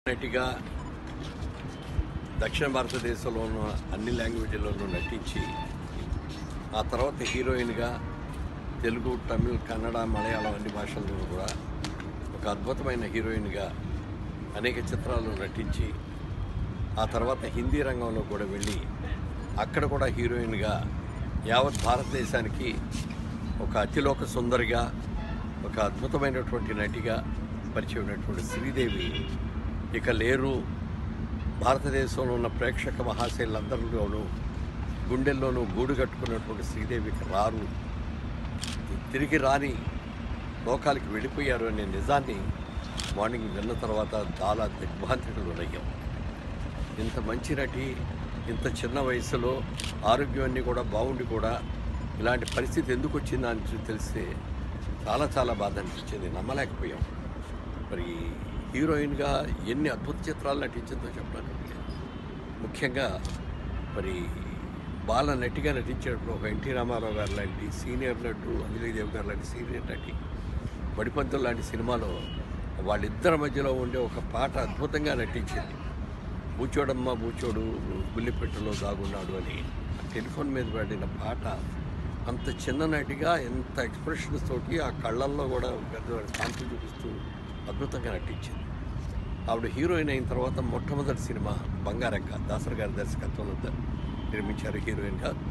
నటిగా దక్షిణ భారతదేశంలో ఉన్న అన్ని లాంగ్వేజ్లోనూ నటించి ఆ తర్వాత హీరోయిన్గా తెలుగు తమిళ్ కన్నడ మలయాళం అన్ని భాషల్లోనూ కూడా ఒక అద్భుతమైన హీరోయిన్గా అనేక చిత్రాల్లో నటించి ఆ తర్వాత హిందీ రంగంలో కూడా వెళ్ళి అక్కడ కూడా హీరోయిన్గా యావత్ భారతదేశానికి ఒక అతిలోక సుందరిగా ఒక అద్భుతమైనటువంటి నటిగా పరిచయమైనటువంటి శ్రీదేవి ఇక లేరు భారతదేశంలో ఉన్న ప్రేక్షక మహాశైలందరిలోనూ గుండెల్లోనూ గూడు కట్టుకున్నటువంటి శ్రీదేవికి రారు తిరిగి రాని లోకాలకి వెళ్ళిపోయారు అనే నిజాన్ని మార్నింగ్ విన్న తర్వాత చాలా దిగ్భ్రాంతికులయ్యాం ఇంత మంచి నటి ఇంత చిన్న వయసులో ఆరోగ్యం అన్నీ కూడా బాగుండి కూడా ఇలాంటి పరిస్థితి ఎందుకు వచ్చిందా అని చూ- తెలిస్తే చాలా చాలా బాధ అనిపించింది నమ్మలేకపోయాం మరి హీరోయిన్గా ఎన్ని అద్భుత చిత్రాలు నటించిందో చెప్పడానికి లేదు ముఖ్యంగా మరి బాల నటిగా నటించేటప్పుడు ఒక ఎన్టీ రామారావు గారు లాంటి సీనియర్ నటు అంజలీదేవి గారు లాంటి సీనియర్ నటి బడిపంతులు లాంటి సినిమాలో వాళ్ళిద్దరి మధ్యలో ఉండే ఒక పాట అద్భుతంగా నటించింది బూచోడమ్మ బూచోడు బుల్లిపెట్టలో దాగున్నాడు అని ఆ టెలిఫోన్ మీద పడిన పాట అంత చిన్న నటిగా ఎంత ఎక్స్ప్రెషన్స్ తోటి ఆ కళ్ళల్లో కూడా పెద్ద కాంతి చూపిస్తూ అద్భుతంగా నటించింది ఆవిడ హీరోయిన్ అయిన తర్వాత మొట్టమొదటి సినిమా బంగారక్క దాసరి గారి దర్శకత్వంలో ద- నిర్మించారు హీరోయిన్గా